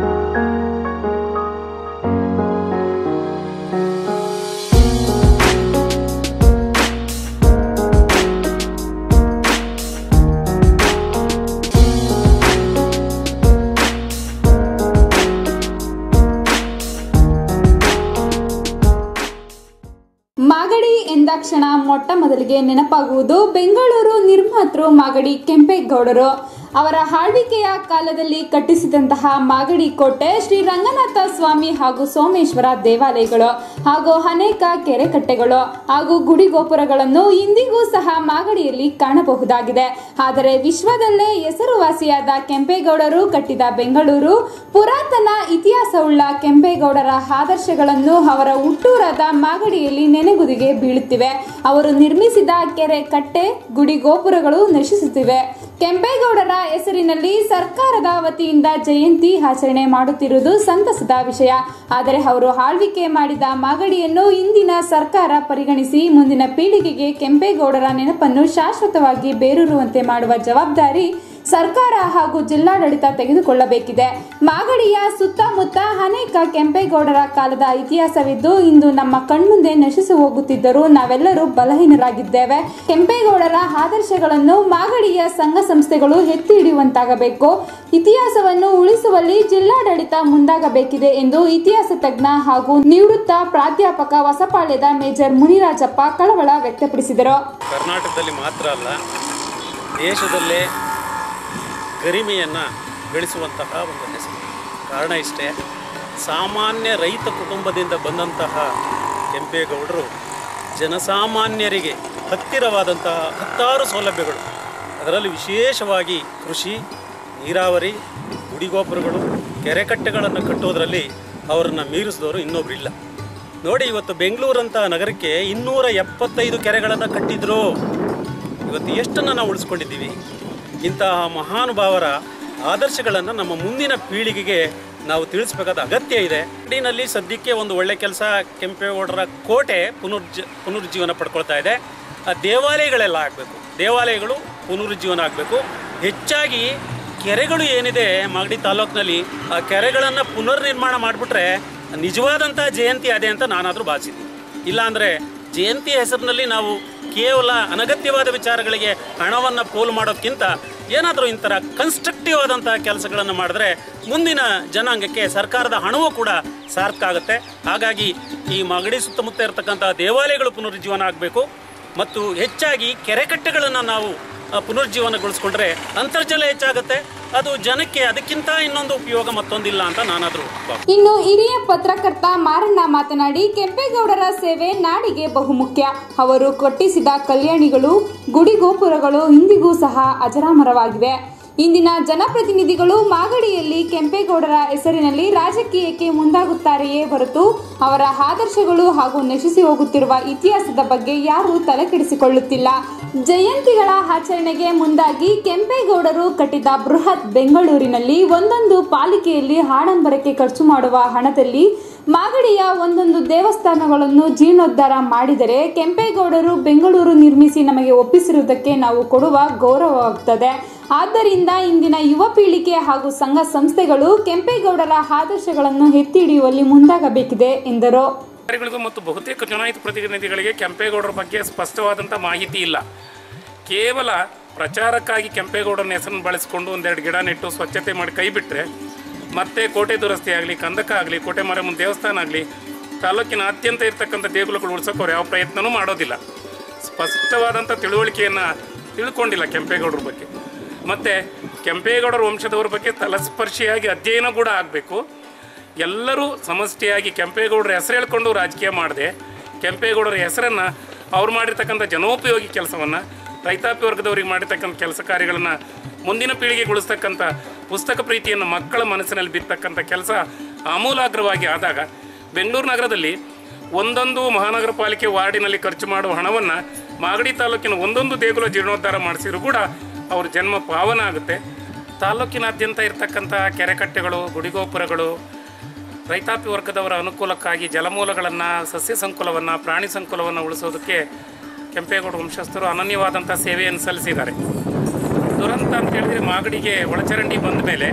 Speaker 1: ಮಾಗಡಿ ಎಂದಾಕ್ಷಣ ಮೊಟ್ಟ ಮೊದಲಿಗೆ ನೆನಪಾಗುವುದು ಬೆಂಗಳೂರು ನಿರ್ಮಾತೃ ಮಾಗಡಿ ಕೆಂಪೇಗೌಡರು ಅವರ ಆಳ್ವಿಕೆಯ ಕಾಲದಲ್ಲಿ ಕಟ್ಟಿಸಿದಂತಹ ಮಾಗಡಿ ಕೋಟೆ ಶ್ರೀ ರಂಗನಾಥ ಸ್ವಾಮಿ ಹಾಗೂ ಸೋಮೇಶ್ವರ ದೇವಾಲಯಗಳು ಹಾಗೂ ಅನೇಕ ಕೆರೆ ಕಟ್ಟೆಗಳು ಹಾಗೂ ಗುಡಿ ಗೋಪುರಗಳನ್ನು ಇಂದಿಗೂ ಸಹ ಮಾಗಡಿಯಲ್ಲಿ ಕಾಣಬಹುದಾಗಿದೆ ಆದರೆ ವಿಶ್ವದಲ್ಲೇ ಹೆಸರುವಾಸಿಯಾದ ಕೆಂಪೇಗೌಡರು ಕಟ್ಟಿದ ಬೆಂಗಳೂರು ಪುರಾತನ ಇತಿಹಾಸವುಳ್ಳ ಕೆಂಪೇಗೌಡರ ಆದರ್ಶಗಳನ್ನು ಅವರ ಹುಟ್ಟೂರಾದ ಮಾಗಡಿಯಲ್ಲಿ ನೆನೆಗುದಿಗೆ ಬೀಳುತ್ತಿವೆ ಅವರು ನಿರ್ಮಿಸಿದ ಕೆರೆ ಕಟ್ಟೆ ಗುಡಿ ಗೋಪುರಗಳು ನಶಿಸುತ್ತಿವೆ ಕೆಂಪೇಗೌಡರ ಹೆಸರಿನಲ್ಲಿ ಸರ್ಕಾರದ ವತಿಯಿಂದ ಜಯಂತಿ ಆಚರಣೆ ಮಾಡುತ್ತಿರುವುದು ಸಂತಸದ ವಿಷಯ ಆದರೆ ಅವರು ಆಳ್ವಿಕೆ ಮಾಡಿದ ಮಾಗಡಿಯನ್ನು ಇಂದಿನ ಸರ್ಕಾರ ಪರಿಗಣಿಸಿ ಮುಂದಿನ ಪೀಳಿಗೆಗೆ ಕೆಂಪೇಗೌಡರ ನೆನಪನ್ನು ಶಾಶ್ವತವಾಗಿ ಬೇರೂರುವಂತೆ ಮಾಡುವ ಜವಾಬ್ದಾರಿ ಸರ್ಕಾರ ಹಾಗೂ ಜಿಲ್ಲಾಡಳಿತ ತೆಗೆದುಕೊಳ್ಳಬೇಕಿದೆ ಮಾಗಡಿಯ ಸುತ್ತಮುತ್ತ ಅನೇಕ ಕೆಂಪೇಗೌಡರ ಕಾಲದ ಇತಿಹಾಸವಿದ್ದು ಇಂದು ನಮ್ಮ ಕಣ್ಮುಂದೆ ನಶಿಸಿ ಹೋಗುತ್ತಿದ್ದರೂ ನಾವೆಲ್ಲರೂ ಬಲಹೀನರಾಗಿದ್ದೇವೆ ಕೆಂಪೇಗೌಡರ ಆದರ್ಶಗಳನ್ನು ಮಾಗಡಿಯ ಸಂಘ ಸಂಸ್ಥೆಗಳು ಎತ್ತಿ ಹಿಡಿಯುವಂತಾಗಬೇಕು ಇತಿಹಾಸವನ್ನು ಉಳಿಸುವಲ್ಲಿ ಜಿಲ್ಲಾಡಳಿತ ಮುಂದಾಗಬೇಕಿದೆ ಎಂದು ಇತಿಹಾಸ ತಜ್ಞ ಹಾಗೂ ನಿವೃತ್ತ ಪ್ರಾಧ್ಯಾಪಕ ಹೊಸಪಾಳ್ಯದ ಮೇಜರ್ ಮುನಿರಾಜಪ್ಪ ಕಳವಳ ವ್ಯಕ್ತಪಡಿಸಿದರು
Speaker 3: ಕರ್ನಾಟಕದಲ್ಲಿ ಮಾತ್ರ ಅಲ್ಲ ದೇಶದಲ್ಲೇ ಗರಿಮೆಯನ್ನು ಗಳಿಸುವಂತಹ ಒಂದು ಹೆಸರು ಕಾರಣ ಇಷ್ಟೇ ಸಾಮಾನ್ಯ ರೈತ ಕುಟುಂಬದಿಂದ ಬಂದಂತಹ ಕೆಂಪೇಗೌಡರು ಜನಸಾಮಾನ್ಯರಿಗೆ ಹತ್ತಿರವಾದಂತಹ ಹತ್ತಾರು ಸೌಲಭ್ಯಗಳು ಅದರಲ್ಲಿ ವಿಶೇಷವಾಗಿ ಕೃಷಿ ನೀರಾವರಿ ಗುಡಿಗೋಪುರಗಳು ಕೆರೆಕಟ್ಟೆಗಳನ್ನು ಕಟ್ಟೋದರಲ್ಲಿ ಅವರನ್ನು ಮೀರಿಸಿದವರು ಇನ್ನೊಬ್ಬರಿಲ್ಲ ನೋಡಿ ಇವತ್ತು ಬೆಂಗಳೂರಂಥ ನಗರಕ್ಕೆ ಇನ್ನೂರ ಎಪ್ಪತ್ತೈದು ಕೆರೆಗಳನ್ನು ಕಟ್ಟಿದ್ರು ಇವತ್ತು ಎಷ್ಟನ್ನು ನಾವು ಉಳಿಸ್ಕೊಂಡಿದ್ದೀವಿ ಇಂತಹ ಮಹಾನುಭಾವರ ಆದರ್ಶಗಳನ್ನು ನಮ್ಮ ಮುಂದಿನ ಪೀಳಿಗೆಗೆ ನಾವು ತಿಳಿಸ್ಬೇಕಾದ ಅಗತ್ಯ ಇದೆ ನಾಡಿನಲ್ಲಿ ಸದ್ಯಕ್ಕೆ ಒಂದು ಒಳ್ಳೆ ಕೆಲಸ ಕೆಂಪೇಗೌಡರ ಕೋಟೆ ಪುನರ್ಜ ಪುನರುಜ್ಜೀವನ ಪಡ್ಕೊಳ್ತಾ ಇದೆ ಆ ದೇವಾಲಯಗಳೆಲ್ಲ ಆಗಬೇಕು ದೇವಾಲಯಗಳು ಪುನರುಜ್ಜೀವನ ಆಗಬೇಕು ಹೆಚ್ಚಾಗಿ ಕೆರೆಗಳು ಏನಿದೆ ಮಾಗಡಿ ತಾಲೂಕಿನಲ್ಲಿ ಆ ಕೆರೆಗಳನ್ನು ಪುನರ್ನಿರ್ಮಾಣ ಮಾಡಿಬಿಟ್ರೆ ನಿಜವಾದಂಥ ಜಯಂತಿ ಅದೇ ಅಂತ ನಾನಾದರೂ ಭಾವಿಸಿದ್ದೀನಿ ಇಲ್ಲಾಂದರೆ ಜಯಂತಿ ಹೆಸರಿನಲ್ಲಿ ನಾವು ಕೇವಲ ಅನಗತ್ಯವಾದ ವಿಚಾರಗಳಿಗೆ ಹಣವನ್ನು ಪೋಲು ಮಾಡೋದಕ್ಕಿಂತ ಏನಾದರೂ ಇಂಥರ ಕನ್ಸ್ಟ್ರಕ್ಟಿವ್ ಆದಂತಹ ಕೆಲಸಗಳನ್ನು ಮಾಡಿದ್ರೆ ಮುಂದಿನ ಜನಾಂಗಕ್ಕೆ ಸರ್ಕಾರದ ಹಣವೂ ಕೂಡ ಸಾರ್ಥಕ ಆಗುತ್ತೆ ಹಾಗಾಗಿ ಈ ಮಾಗಡಿ ಸುತ್ತಮುತ್ತ ಇರತಕ್ಕಂಥ ದೇವಾಲಯಗಳು ಪುನರುಜ್ಜೀವನ ಆಗಬೇಕು ಮತ್ತು ಹೆಚ್ಚಾಗಿ ಕೆರೆಕಟ್ಟೆಗಳನ್ನು ನಾವು ಆ, ಪುನರುಜ್ಜೀವನಗೊಳಿಸ್ಕೊಂಡ್ರೆ ಅಂತರ್ಜಲ ಹೆಚ್ಚಾಗುತ್ತೆ ಅದು ಜನಕ್ಕೆ ಅದಕ್ಕಿಂತ ಇನ್ನೊಂದು ಉಪಯೋಗ ಮತ್ತೊಂದಿಲ್ಲ ಅಂತ ನಾನಾದರೂ ಭಾವಿಸ್ತೀನಿ.
Speaker 1: ಇನ್ನು ಹಿರಿಯ ಪತ್ರಕರ್ತ ಮಾರಣ್ಣ ಮಾತನಾಡಿ ಕೆಂಪೇಗೌಡರ ಸೇವೆ ನಾಡಿಗೆ ಬಹುಮುಖ್ಯ ಅವರು ಕಟ್ಟಿಸಿದ ಕಲ್ಯಾಣಿಗಳು ಗುಡಿ ಗೋಪುರಗಳು ಇಂದಿಗೂ ಸಹ ಅಜರಾಮರವಾಗಿವೆ ಇಂದಿನ ಜನಪ್ರತಿನಿಧಿಗಳು ಮಾಗಡಿಯಲ್ಲಿ ಕೆಂಪೇಗೌಡರ ಹೆಸರಿನಲ್ಲಿ ರಾಜಕೀಯಕ್ಕೆ ಮುಂದಾಗುತ್ತಾರೆಯೇ ಹೊರತು ಅವರ ಆದರ್ಶಗಳು ಹಾಗೂ ನಶಿಸಿ ಹೋಗುತ್ತಿರುವ ಇತಿಹಾಸದ ಬಗ್ಗೆ ಯಾರೂ ತಲೆಕೆಡಿಸಿಕೊಳ್ಳುತ್ತಿಲ್ಲ ಜಯಂತಿಗಳ ಆಚರಣೆಗೆ ಮುಂದಾಗಿ ಕೆಂಪೇಗೌಡರು ಕಟ್ಟಿದ ಬೃಹತ್ ಬೆಂಗಳೂರಿನಲ್ಲಿ ಒಂದೊಂದು ಪಾಲಿಕೆಯಲ್ಲಿ ಆಡಂಬರಕ್ಕೆ ಖರ್ಚು ಮಾಡುವ ಹಣದಲ್ಲಿ ಮಾಗಡಿಯ ಒಂದೊಂದು ದೇವಸ್ಥಾನಗಳನ್ನು ಜೀರ್ಣೋದ್ಧಾರ ಮಾಡಿದರೆ ಕೆಂಪೇಗೌಡರು ಬೆಂಗಳೂರು ನಿರ್ಮಿಸಿ ನಮಗೆ ಒಪ್ಪಿಸಿರುವುದಕ್ಕೆ ನಾವು ಕೊಡುವ ಗೌರವವಾಗುತ್ತದೆ ಆದ್ದರಿಂದ ಇಂದಿನ ಯುವ ಪೀಳಿಗೆ ಹಾಗೂ ಸಂಘ ಸಂಸ್ಥೆಗಳು ಕೆಂಪೇಗೌಡರ ಆದರ್ಶಗಳನ್ನು ಎತ್ತಿ ಹಿಡಿಯುವಲ್ಲಿ ಮುಂದಾಗಬೇಕಿದೆ ಎಂದರು
Speaker 4: ಅಧಿಕಾರಿಗಳಿಗೂ ಮತ್ತು ಬಹುತೇಕ ಚುನಾಯಿತ ಪ್ರತಿನಿಧಿಗಳಿಗೆ ಕೆಂಪೇಗೌಡರ ಬಗ್ಗೆ ಸ್ಪಷ್ಟವಾದಂಥ ಮಾಹಿತಿ ಇಲ್ಲ ಕೇವಲ ಪ್ರಚಾರಕ್ಕಾಗಿ ಕೆಂಪೇಗೌಡರನ ಹೆಸರನ್ನು ಬಳಸಿಕೊಂಡು ಒಂದೆರಡು ಗಿಡ ನೆಟ್ಟು ಸ್ವಚ್ಛತೆ ಮಾಡಿ ಕೈ ಬಿಟ್ಟರೆ ಮತ್ತೆ ಕೋಟೆ ದುರಸ್ತಿ ಆಗಲಿ ಕಂದಕ ಆಗಲಿ ಕೋಟೆ ಮಾರಮ್ಮನ ದೇವಸ್ಥಾನ ಆಗಲಿ ತಾಲೂಕಿನ ಅತ್ಯಂತ ಇರ್ತಕ್ಕಂಥ ದೇಗುಲಗಳು ಉಳ್ಸೋಕೆ ಅವ್ರು ಯಾವ ಪ್ರಯತ್ನವೂ ಮಾಡೋದಿಲ್ಲ ಸ್ಪಷ್ಟವಾದಂಥ ತಿಳುವಳಿಕೆಯನ್ನು ತಿಳ್ಕೊಂಡಿಲ್ಲ ಕೆಂಪೇಗೌಡರ ಬಗ್ಗೆ ಮತ್ತು ಕೆಂಪೇಗೌಡರ ವಂಶದವ್ರ ಬಗ್ಗೆ ತಲಸ್ಪರ್ಶಿಯಾಗಿ ಅಧ್ಯಯನ ಕೂಡ ಆಗಬೇಕು ಎಲ್ಲರೂ ಸಮಷ್ಟಿಯಾಗಿ ಕೆಂಪೇಗೌಡರ ಹೆಸರು ಹೇಳ್ಕೊಂಡು ರಾಜಕೀಯ ಮಾಡದೆ ಕೆಂಪೇಗೌಡರ ಹೆಸರನ್ನು ಅವ್ರು ಮಾಡಿರ್ತಕ್ಕಂಥ ಜನೋಪಯೋಗಿ ಕೆಲಸವನ್ನು ರೈತಾಪಿ ವರ್ಗದವ್ರಿಗೆ ಮಾಡಿರ್ತಕ್ಕಂಥ ಕೆಲಸ ಕಾರ್ಯಗಳನ್ನು ಮುಂದಿನ ಪೀಳಿಗೆಗೆ ಉಳಿಸ್ತಕ್ಕಂಥ ಪುಸ್ತಕ ಪ್ರೀತಿಯನ್ನು ಮಕ್ಕಳ ಮನಸ್ಸಿನಲ್ಲಿ ಬಿತ್ತಕ್ಕಂಥ ಕೆಲಸ ಆಮೂಲಾಗ್ರವಾಗಿ ಆದಾಗ ಬೆಂಗಳೂರು ನಗರದಲ್ಲಿ ಒಂದೊಂದು ಮಹಾನಗರ ಪಾಲಿಕೆ ವಾರ್ಡಿನಲ್ಲಿ ಖರ್ಚು ಮಾಡುವ ಹಣವನ್ನು ಮಾಗಡಿ ತಾಲೂಕಿನ ಒಂದೊಂದು ದೇಗುಲ ಜೀರ್ಣೋದ್ಧಾರ ಮಾಡಿಸಿದ್ರು ಕೂಡ ಅವ್ರ ಜನ್ಮ ಪಾವನ ಆಗುತ್ತೆ ತಾಲೂಕಿನಾದ್ಯಂತ ಇರತಕ್ಕಂಥ ಕೆರೆಕಟ್ಟೆಗಳು ಗುಡಿಗೋಪುರಗಳು ರೈತಾಪಿ ವರ್ಗದವರ ಅನುಕೂಲಕ್ಕಾಗಿ ಜಲಮೂಲಗಳನ್ನು ಸಸ್ಯ ಸಂಕುಲವನ್ನು ಪ್ರಾಣಿ ಸಂಕುಲವನ್ನು ಉಳಿಸೋದಕ್ಕೆ ಕೆಂಪೇಗೌಡ ವಂಶಸ್ಥರು ಅನನ್ಯವಾದಂಥ ಸೇವೆಯನ್ನು ಸಲ್ಲಿಸಿದ್ದಾರೆ ದುರಂತ ಅಂತ ಹೇಳಿದರೆ ಮಾಗಡಿಗೆ ಒಳಚರಂಡಿ ಬಂದ ಮೇಲೆ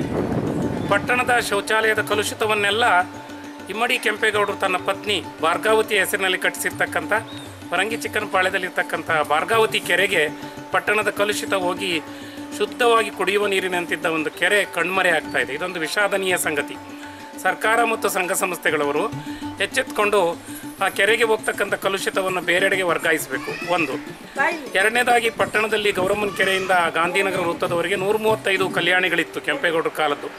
Speaker 4: ಪಟ್ಟಣದ ಶೌಚಾಲಯದ ಕಲುಷಿತವನ್ನೆಲ್ಲ ಇಮ್ಮಡಿ ಕೆಂಪೇಗೌಡರು ತನ್ನ ಪತ್ನಿ ಭಾರ್ಗಾವತಿ ಹೆಸರಿನಲ್ಲಿ ಕಟ್ಟಿಸಿರ್ತಕ್ಕಂಥ ಪರಂಗಿ ಚಿಕ್ಕನಪಾಳ್ಯದಲ್ಲಿರ್ತಕ್ಕಂಥ ಭಾರ್ಗಾವತಿ ಕೆರೆಗೆ ಪಟ್ಟಣದ ಕಲುಷಿತ ಹೋಗಿ ಶುದ್ಧವಾಗಿ ಕುಡಿಯುವ ನೀರಿನಂತಿದ್ದ ಒಂದು ಕೆರೆ ಕಣ್ಮರೆ ಆಗ್ತಾ ಇದೆ ಇದೊಂದು ವಿಷಾದನೀಯ ಸಂಗತಿ ಸರ್ಕಾರ ಮತ್ತು ಸಂಘ ಸಂಸ್ಥೆಗಳವರು ಎಚ್ಚೆತ್ತುಕೊಂಡು ಆ ಕೆರೆಗೆ ಹೋಗ್ತಕ್ಕಂಥ ಕಲುಷಿತವನ್ನು ಬೇರೆಡೆಗೆ ವರ್ಗಾಯಿಸಬೇಕು ಒಂದು ಎರಡನೇದಾಗಿ ಪಟ್ಟಣದಲ್ಲಿ ಗೌರಮ್ಮನ ಕೆರೆಯಿಂದ ಗಾಂಧಿನಗರ ವೃತ್ತದವರೆಗೆ ನೂರ ಮೂವತ್ತೈದು ಕಲ್ಯಾಣಿಗಳಿತ್ತು ಕೆಂಪೇಗೌಡರ ಕಾಲದ್ದು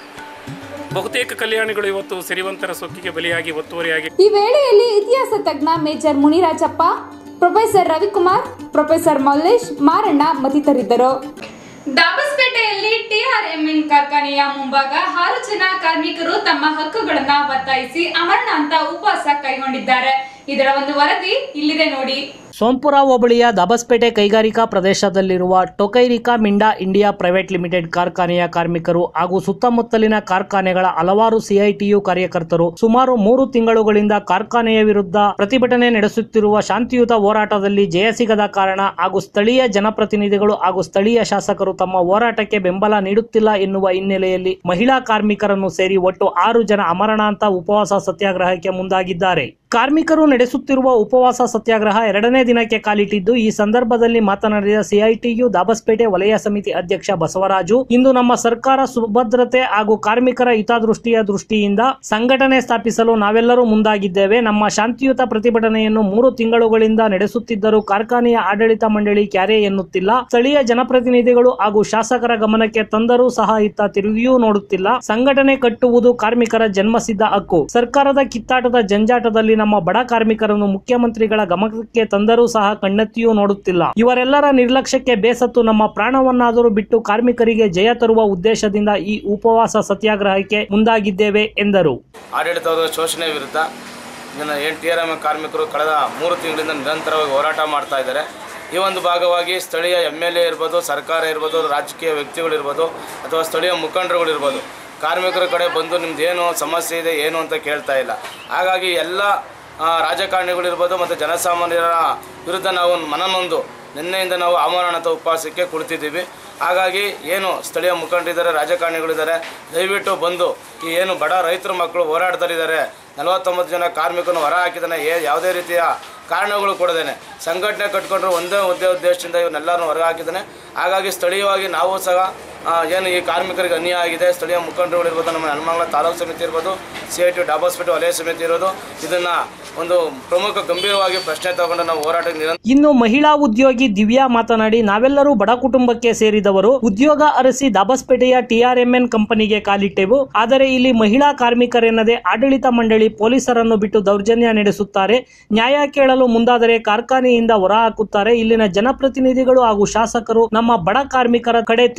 Speaker 4: ಬಹುತೇಕ ಕಲ್ಯಾಣಿಗಳು ಇವತ್ತು ಸಿರಿವಂತರ ಸೊಕ್ಕಿಗೆ ಬಲಿಯಾಗಿ ಒತ್ತುವರಿಯಾಗಿ
Speaker 1: ಈ ವೇಳೆಯಲ್ಲಿ ಇತಿಹಾಸ ತಜ್ಞ major Munirajappa professor Ravikumar professor Mallesh Maranna ಮತ್ತಿತರಿದ್ದರು ದಾಬಸ್ಪೇಟೆಯಲ್ಲಿ ಟಿಆರ್ಎಂಎನ್ ಕಾರ್ಖಾನೆಯ ಮುಂಭಾಗ ಆರು ಜನ ಕಾರ್ಮಿಕರು ತಮ್ಮ ಹಕ್ಕುಗಳನ್ನ ಒತ್ತಾಯಿಸಿ ಅಮರಣಾಂತ ಉಪವಾಸ ಕೈಗೊಂಡಿದ್ದಾರೆ ಇದರ ಒಂದು ವರದಿ ಇಲ್ಲಿದೆ ನೋಡಿ
Speaker 5: ಸೋಂಪುರ ಹೋಬಳಿಯ ದಬಸ್ಪೇಟೆ ಕೈಗಾರಿಕಾ ಪ್ರದೇಶದಲ್ಲಿರುವ Tokai Rika Minda India private limited ಕಾರ್ಖಾನೆಯ ಕಾರ್ಮಿಕರು ಹಾಗೂ ಸುತ್ತಮುತ್ತಲಿನ ಕಾರ್ಖಾನೆಗಳ ಹಲವಾರು ಸಿಐಟಿಯು ಕಾರ್ಯಕರ್ತರು ಸುಮಾರು ಮೂರು ತಿಂಗಳುಗಳಿಂದ ಕಾರ್ಖಾನೆಯ ವಿರುದ್ಧ ಪ್ರತಿಭಟನೆ ನಡೆಸುತ್ತಿರುವ ಶಾಂತಿಯುತ ಹೋರಾಟದಲ್ಲಿ ಜಯ ಸಿಗದ ಕಾರಣ ಹಾಗೂ ಸ್ಥಳೀಯ ಜನಪ್ರತಿನಿಧಿಗಳು ಹಾಗೂ ಸ್ಥಳೀಯ ಶಾಸಕರು ತಮ್ಮ ಹೋರಾಟಕ್ಕೆ ಬೆಂಬಲ ನೀಡುತ್ತಿಲ್ಲ ಎನ್ನುವ ಹಿನ್ನೆಲೆಯಲ್ಲಿ ಮಹಿಳಾ ಕಾರ್ಮಿಕರನ್ನು ಸೇರಿ ಒಟ್ಟು ಆರು ಜನ ಅಮರಣಾಂತ ಉಪವಾಸ ಸತ್ಯಾಗ್ರಹಕ್ಕೆ ಮುಂದಾಗಿದ್ದಾರೆ ಕಾರ್ಮಿಕರು ನಡೆಸುತ್ತಿರುವ ಉಪವಾಸ ಸತ್ಯಾಗ್ರಹ ಎರಡನೇ ದಿನಕ್ಕೆ ಕಾಲಿಟ್ಟಿದ್ದು ಈ ಸಂದರ್ಭದಲ್ಲಿ ಮಾತನಾಡಿದ ಸಿಐಟಿಯು ದಾಬಸ್ಪೇಟೆ ವಲಯ ಸಮಿತಿ ಅಧ್ಯಕ್ಷ ಬಸವರಾಜು ಇಂದು ನಮ್ಮ ಸರ್ಕಾರ ಸುಭದ್ರತೆ ಹಾಗೂ ಕಾರ್ಮಿಕರ ಹಿತದೃಷ್ಟಿಯ ದೃಷ್ಟಿಯಿಂದ ಸಂಘಟನೆ ಸ್ಥಾಪಿಸಲು ನಾವೆಲ್ಲರೂ ಮುಂದಾಗಿದ್ದೇವೆ ನಮ್ಮ ಶಾಂತಿಯುತ ಪ್ರತಿಭಟನೆಯನ್ನು ಮೂರು ತಿಂಗಳುಗಳಿಂದ ನಡೆಸುತ್ತಿದ್ದರೂ ಕಾರ್ಖಾನೆಯ ಆಡಳಿತ ಮಂಡಳಿ ಕ್ಯಾರೆ ಎನ್ನುತ್ತಿಲ್ಲ ಸ್ಥಳೀಯ ಜನಪ್ರತಿನಿಧಿಗಳು ಹಾಗೂ ಶಾಸಕರ ಗಮನಕ್ಕೆ ತಂದರೂ ಸಹ ಇತ್ತ ತಿರುಗಿಯೂ ನೋಡುತ್ತಿಲ್ಲ ಸಂಘಟನೆ ಕಟ್ಟುವುದು ಕಾರ್ಮಿಕರ ಜನ್ಮಸಿದ್ಧ ಹಕ್ಕು ಸರ್ಕಾರದ ಕಿತ್ತಾಟದ ಜಂಜಾಟದಲ್ಲಿ ನಮ್ಮ ಬಡ ಕಾರ್ಮಿಕರನ್ನು ಮುಖ್ಯಮಂತ್ರಿಗಳ ಗಮನಕ್ಕೆ ತಂದರೂ ಸಹ ಕಣ್ಣೆತ್ತಿಯೂ ನೋಡುತ್ತಿಲ್ಲ ಇವರೆಲ್ಲರ ನಿರ್ಲಕ್ಷ್ಯಕ್ಕೆ ಬೇಸತ್ತು ನಮ್ಮ ಪ್ರಾಣವನ್ನಾದರೂ ಬಿಟ್ಟು ಕಾರ್ಮಿಕರಿಗೆ ಜಯ ತರುವ ಉದ್ದೇಶದಿಂದ ಈ ಉಪವಾಸ ಸತ್ಯಾಗ್ರಹಕ್ಕೆ ಮುಂದಾಗಿದ್ದೇವೆ ಎಂದರು
Speaker 6: ಆಡಳಿತದ ಶೋಷಣೆ ವಿರುದ್ಧ ಇದನ್ನು ಏನು ಟಿ ಆರ್ ಎಮ್ ಕಾರ್ಮಿಕರು ಕಳೆದ ಮೂರು ತಿಂಗಳಿಂದ ನಿರಂತರವಾಗಿ ಹೋರಾಟ ಮಾಡ್ತಾ ಇದ್ದಾರೆ ಈ ಒಂದು ಭಾಗವಾಗಿ ಸ್ಥಳೀಯ ಎಮ್ ಎಲ್ ಎ ಇರ್ಬೋದು ಸರ್ಕಾರ ಇರ್ಬೋದು ರಾಜಕೀಯ ವ್ಯಕ್ತಿಗಳಿರ್ಬೋದು ಅಥವಾ ಸ್ಥಳೀಯ ಮುಖಂಡರುಗಳಿರ್ಬೋದು ಕಾರ್ಮಿಕರ ಕಡೆ ಬಂದು ನಿಮ್ದು ಏನು ಸಮಸ್ಯೆ ಇದೆ ಏನು ಅಂತ ಕೇಳ್ತಾ ಇಲ್ಲ ಹಾಗಾಗಿ ಎಲ್ಲ ಆ, ರಾಜಕಾರಣಿಗಳಿರ್ಬೋದು ಮತ್ತು ಜನಸಾಮಾನ್ಯರ ವಿರುದ್ಧ ನಾವು ಮನನೊಂದು ನಿನ್ನೆಯಿಂದ ನಾವು ಆಮರಣತ ಉಪವಾಸಕ್ಕೆ ಕುಳಿತಿದ್ದೀವಿ ಹಾಗಾಗಿ ಏನು ಸ್ಥಳೀಯ ಮುಖಂಡರಿದ್ದಾರೆ ರಾಜಕಾರಣಿಗಳಿದ್ದಾರೆ ದಯವಿಟ್ಟು ಬಂದು ಈ ಏನು ಬಡ ರೈತರ ಮಕ್ಕಳು ಹೋರಾಟದಲ್ಲಿದ್ದಾರೆ ನಲವತ್ತೊಂಬತ್ತು ಜನ ಕಾರ್ಮಿಕರನ್ನು ಹೊರ ಹಾಕಿದ್ದಾನೆ ಏ ಯಾವುದೇ ರೀತಿಯ ಕಾರಣಗಳು ಕೊಡದೇನೆ ಸಂಘಟನೆ ಕಟ್ಕೊಂಡ್ರೆ ಒಂದೇ ಉದ್ದೇ ಉದ್ದೇಶದಿಂದ ಇವನ್ನೆಲ್ಲರನ್ನು ಹೊರ ಹಾಕಿದ್ದಾನೆ ಹಾಗಾಗಿ ಸ್ಥಳೀಯವಾಗಿ ನಾವು ಸಹ ಆ, ಏನು ಈ ಕಾರ್ಮಿಕರಿಗೆ ಅನ್ಯಾಯ ಆಗಿದೆ ಸ್ಥಳೀಯ ಮುಖಂಡರುಗಳಿರ್ಬೋದು ನಮ್ಮ ಹನುಮಂಗಲ ತಾಲೂಕು ಸಮಿತಿ ಇರ್ಬೋದು ಸಿ ಐ ಟಿ ಡಾಬಾಸ್ಪೇಟೆ ವಲಯ ಸಮಿತಿ ಇರೋದು ಇದನ್ನು ಒಂದು ಪ್ರಮುಖ ಗಂಭೀರವಾಗಿ ಪ್ರಶ್ನೆ ತಗೊಂಡು ನಾವು ಹೋರಾಟಕ್ಕೆ ನಿರಂತರ
Speaker 5: ಇನ್ನು ಮಹಿಳಾ ಉದ್ಯೋಗಿ ದಿವ್ಯಾ ಮಾತನಾಡಿ ನಾವೆಲ್ಲರೂ ಬಡ ಕುಟುಂಬಕ್ಕೆ ಸೇರಿದವರು ಉದ್ಯೋಗ ಅರಸಿ ದಾಬಸ್ಪೇಟೆಯ ಟಿಆರ್ಎಂಎನ್ ಕಂಪನಿಗೆ ಕಾಲಿಟ್ಟೆವು ಆದರೆ ಇಲ್ಲಿ ಮಹಿಳಾ ಕಾರ್ಮಿಕರೆನ್ನದೆ ಆಡಳಿತ ಮಂಡಳಿ ಪೊಲೀಸರನ್ನು ಬಿಟ್ಟು ದೌರ್ಜನ್ಯ ನಡೆಸುತ್ತಾರೆ ನ್ಯಾಯ ಕೇಳಲು ಮುಂದಾದರೆ ಕಾರ್ಖಾನೆಯಿಂದ ಹೊರ ಹಾಕುತ್ತಾರೆ ಇಲ್ಲಿನ ಜನಪ್ರತಿನಿಧಿಗಳು ಹಾಗೂ ಶಾಸಕರು ನಮ್ಮ ಬಡ ಕಾರ್ಮಿಕರ ಕಡೆ ತಿರುಗಿಯೂ ಸಹ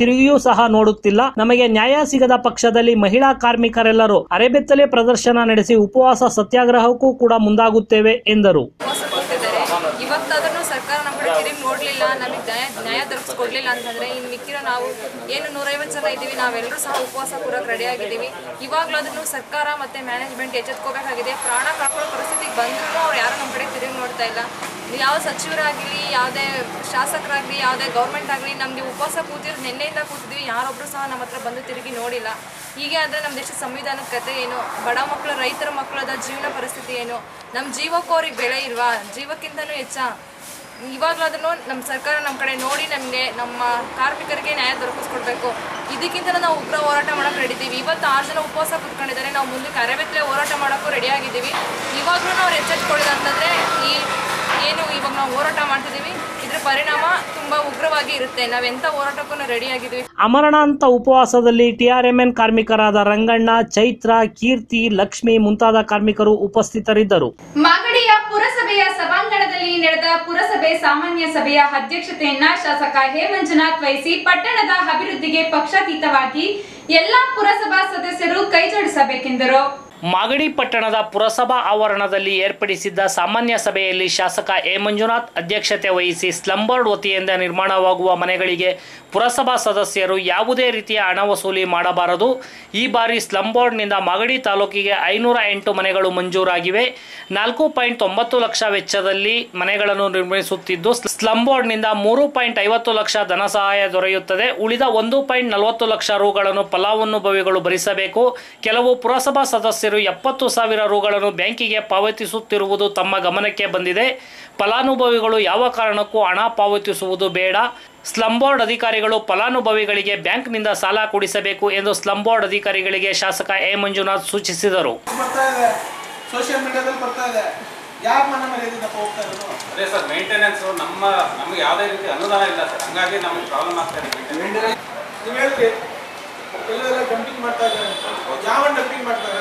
Speaker 5: ಸಹ ನೋಡುತ್ತಿಲ್ಲ ನಮಗೆ ನ್ಯಾಯ ಸಿಗದ ಪಕ್ಷದಲ್ಲಿ ಮಹಿಳಾ ಕಾರ್ಮಿಕರೆಲ್ಲರೂ ಅರೆಬೆತ್ತಲೆ ಪ್ರದರ್ಶನ ನಡೆಸಿ ಉಪವಾಸ ಸತ್ಯಾಗ್ರಹಕ್ಕೂ ಕೂಡ ಮುಂದಾಗುತ್ತೇವೆ ಎಂದರು
Speaker 7: ಉಪವಾಸ ಕೂತಿದ್ದಾರೆ ಇವತ್ತಾದ್ರೂ ಸರ್ಕಾರ ನಮ್ಮ ಕಡೆ ತಿರುಗಿ ನೋಡಲಿಲ್ಲ ನಮಗೆ ನ್ಯಾಯ ನ್ಯಾಯ ದೊರಕಿಸ್ಕೊಡ್ಲಿಲ್ಲ ಅಂತಂದ್ರೆ ಇನ್ನು ಮಿಕ್ಕಿರೋ ನಾವು ಏನು ನೂರೈವತ್ತು ಜನ ಇದ್ದೀವಿ ನಾವೆಲ್ಲರೂ ಸಹ ಉಪವಾಸ ಕೂರಕ್ಕೆ ರೆಡಿ ಆಗಿದ್ದೀವಿ ಇವಾಗಲಾದ್ರೂ ಸರ್ಕಾರ ಮತ್ತೆ ಮ್ಯಾನೇಜ್ಮೆಂಟ್ ಎಚ್ಚೆತ್ಕೋಬೇಕಾಗಿದೆ ಪ್ರಾಣ ಕಳ್ಕೊಳ್ಳೋ ಪರಿಸ್ಥಿತಿಗೆ ಬಂದ್ರೂ ಅವ್ರು ಯಾರು ನಮ್ಮ ಕಡೆ ತಿರುಗಿ ನೋಡ್ತಾ ಇಲ್ಲ ಯಾವ ಸಚಿವರಾಗಲಿ ಯಾವುದೇ ಶಾಸಕರಾಗಲಿ ಯಾವುದೇ ಗೌರ್ಮೆಂಟ್ ಆಗಲಿ ನಮಗೆ ಉಪವಾಸ ಕೂತಿರೋದು ನಿನ್ನೆಯಿಂದ ಕೂತಿದ್ವಿ ಯಾರೊಬ್ಬರು ಸಹ ನಮ್ಮ ಹತ್ರ ಬಂದು ತಿರುಗಿ ನೋಡಿಲ್ಲ ಹೀಗೆ ಆದರೆ ನಮ್ಮ ದೇಶದ ಸಂವಿಧಾನದ ಕತೆ ಏನು ಬಡ ಮಕ್ಕಳು ರೈತರ ಮಕ್ಕಳದ ಜೀವನ ಪರಿಸ್ಥಿತಿ ಏನು ನಮ್ಮ ಜೀವಕ್ಕೂ ಅವ್ರಿಗೆ ಬೆಲೆ ಇಲ್ವಾ ಜೀವಕ್ಕಿಂತನೂ ಹೆಚ್ಚ ಇವಾಗಲಾದ್ರೂ ನಮ್ಮ ಸರ್ಕಾರ ನಮ್ಮ ಕಡೆ ನೋಡಿ ನಮಗೆ ನಮ್ಮ ಕಾರ್ಮಿಕರಿಗೆ ನ್ಯಾಯ ದೊರಕಿಸ್ಕೊಡ್ಬೇಕು ಇದಕ್ಕಿಂತ ನಾವು ಉಗ್ರ ಹೋರಾಟ ಮಾಡೋಕೆ ರೆಡಿ ಇದ್ದೀವಿ ಇವತ್ತು ಆರು ಜನ ಉಪವಾಸ ಕೂತ್ಕೊಂಡಿದ್ದಾರೆ ನಾವು ಮುಂದಕ್ಕೆ ಅರೆಬೆತ್ತಲೆ ಹೋರಾಟ ಮಾಡೋಕ್ಕೂ ರೆಡಿ ಆಗಿದ್ದೀವಿ ಇವಾಗಲೂ ನಾವು ಎಚ್ಚೆತ್ಕೊಳ್ಳಿಲ್ಲ ಅಂತಂದರೆ ಈ ಏನು ಇವಾಗ ನಾವು ಹೋರಾಟ ಮಾಡ್ತಿದ್ದೀವಿ ಇದ್ರ ಪರಿಣಾಮ ತುಂಬ ಉಗ್ರವಾಗಿ ಇರುತ್ತೆ ನಾವೆಂಥ ಹೋರಾಟಕ್ಕೂ ರೆಡಿ ಆಗಿದ್ದೀವಿ
Speaker 5: ಅಮರಣಾಂತ ಉಪವಾಸದಲ್ಲಿ ಟಿಆರ್ಎಂಎನ್ ಕಾರ್ಮಿಕರಾದ ರಂಗಣ್ಣ ಚೈತ್ರ ಕೀರ್ತಿ ಲಕ್ಷ್ಮಿ ಮುಂತಾದ ಕಾರ್ಮಿಕರು ಉಪಸ್ಥಿತರಿದ್ದರು
Speaker 1: ಮಾಗಡಿಯ ಪುರಸಭೆಯ ಸಭಾಂಗಣದಲ್ಲಿ ನಡೆದ ಪುರಸಭೆ ಸಾಮಾನ್ಯ ಸಭೆಯ ಅಧ್ಯಕ್ಷತೆಯನ್ನ ಶಾಸಕ ಹೇ ಮಂಜುನಾಥ್ ವಹಿಸಿ ಪಟ್ಟಣದ ಅಭಿವೃದ್ಧಿಗೆ ಪಕ್ಷಾತೀತವಾಗಿ ಎಲ್ಲಾ ಪುರಸಭಾ ಸದಸ್ಯರು ಕೈಜೋಡಿಸಬೇಕೆಂದರು
Speaker 5: ಮಾಗಡಿ ಪಟ್ಟಣದ ಪುರಸಭಾ ಆವರಣದಲ್ಲಿ ಏರ್ಪಡಿಸಿದ್ದ ಸಾಮಾನ್ಯ ಸಭೆಯಲ್ಲಿ ಶಾಸಕ ಎ ಮಂಜುನಾಥ್ ಅಧ್ಯಕ್ಷತೆ ವಹಿಸಿ ಸ್ಲಂ ಬೋರ್ಡ್ ವತಿಯಿಂದ ನಿರ್ಮಾಣವಾಗುವ ಮನೆಗಳಿಗೆ ಪುರಸಭಾ ಸದಸ್ಯರು ಯಾವುದೇ ರೀತಿಯ ಹಣ ವಸೂಲಿ ಮಾಡಬಾರದು ಈ ಬಾರಿ ಸ್ಲಂ ಬೋರ್ಡ್ನಿಂದ ಮಾಗಡಿ ತಾಲೂಕಿಗೆ ಐನೂರ ಎಂಟು ಮನೆಗಳು ಮಂಜೂರಾಗಿವೆ ನಾಲ್ಕು ಪಾಯಿಂಟ್ ತೊಂಬತ್ತು ಲಕ್ಷ ವೆಚ್ಚದಲ್ಲಿ ಮನೆಗಳನ್ನು ನಿರ್ಮಿಸುತ್ತಿದ್ದು ಸ್ಲಂ ಬೋರ್ಡ್ನಿಂದ ಮೂರು ಪಾಯಿಂಟ್ ಐವತ್ತು ಲಕ್ಷ ಧನ ಸಹಾಯ ದೊರೆಯುತ್ತದೆ ಉಳಿದ ಒಂದು ಪಾಯಿಂಟ್ ನಲವತ್ತು ಲಕ್ಷ ರುಗಳನ್ನು ಫಲಾನುಭವಿಗಳು ಭರಿಸಬೇಕು ಕೆಲವು ಪುರಸಭಾ ಸದಸ್ಯರು ಎಪ್ಪತ್ತು ಸಾವಿರ ರುಗಳನ್ನು ಬ್ಯಾಂಕಿಗೆ ಪಾವತಿಸುತ್ತಿರುವುದು ತಮ್ಮ ಗಮನಕ್ಕೆ ಬಂದಿದೆ ಫಲಾನುಭವಿಗಳು ಯಾವ ಕಾರಣಕ್ಕೂ ಹಣ ಪಾವತಿಸುವುದು ಬೇಡ ಸ್ಲಂ ಬೋರ್ಡ್ ಅಧಿಕಾರಿಗಳು ಫಲಾನುಭವಿಗಳಿಗೆ ಬ್ಯಾಂಕ್ನಿಂದ ಸಾಲ ಕೊಡಿಸಬೇಕು ಎಂದು ಸ್ಲಂ ಬೋರ್ಡ್ ಅಧಿಕಾರಿಗಳಿಗೆ ಶಾಸಕ ಎ ಮಂಜುನಾಥ್ ಸೂಚಿಸಿದರು
Speaker 8: ಬರ್ತಾ ಇದೆ ಸೋಷಿಯಲ್ ಮೀಡಿಯಾದಲ್ಲಿ ಬರ್ತಾ ಇದೆ ಯಾಕೆ ಮನೆ ಮೇಲೆ ಇದೀನಪ್ಪ ಹೋಗ್ತಾ ಇರೋದು
Speaker 9: ಅದೇ ಸರ್ ಮೇಂಟೆನೆನ್ಸ್ ನಮ್ಮ ನಮಗೆ ಯಾವುದೇ ರೀತಿ ಅನುದಾನ ಇಲ್ಲ ಸರ್ ಹಂಗಾಗಿ ನಮಗೆ ಪ್ರಾಬ್ಲಮ್ ಆಗ್ತಾ ಇದೆ maintenance.
Speaker 8: ನೀವು ಹೇಳ್ರಿ ಎಲ್ಲೆಲ್ಲ ಡಂಪಿಂಗ್ ಮಾಡ್ತಾ ಇದ್ದಾರೆ ಯಾವ ಡಂಪಿಂಗ್ ಮಾಡ್ತಾರೆ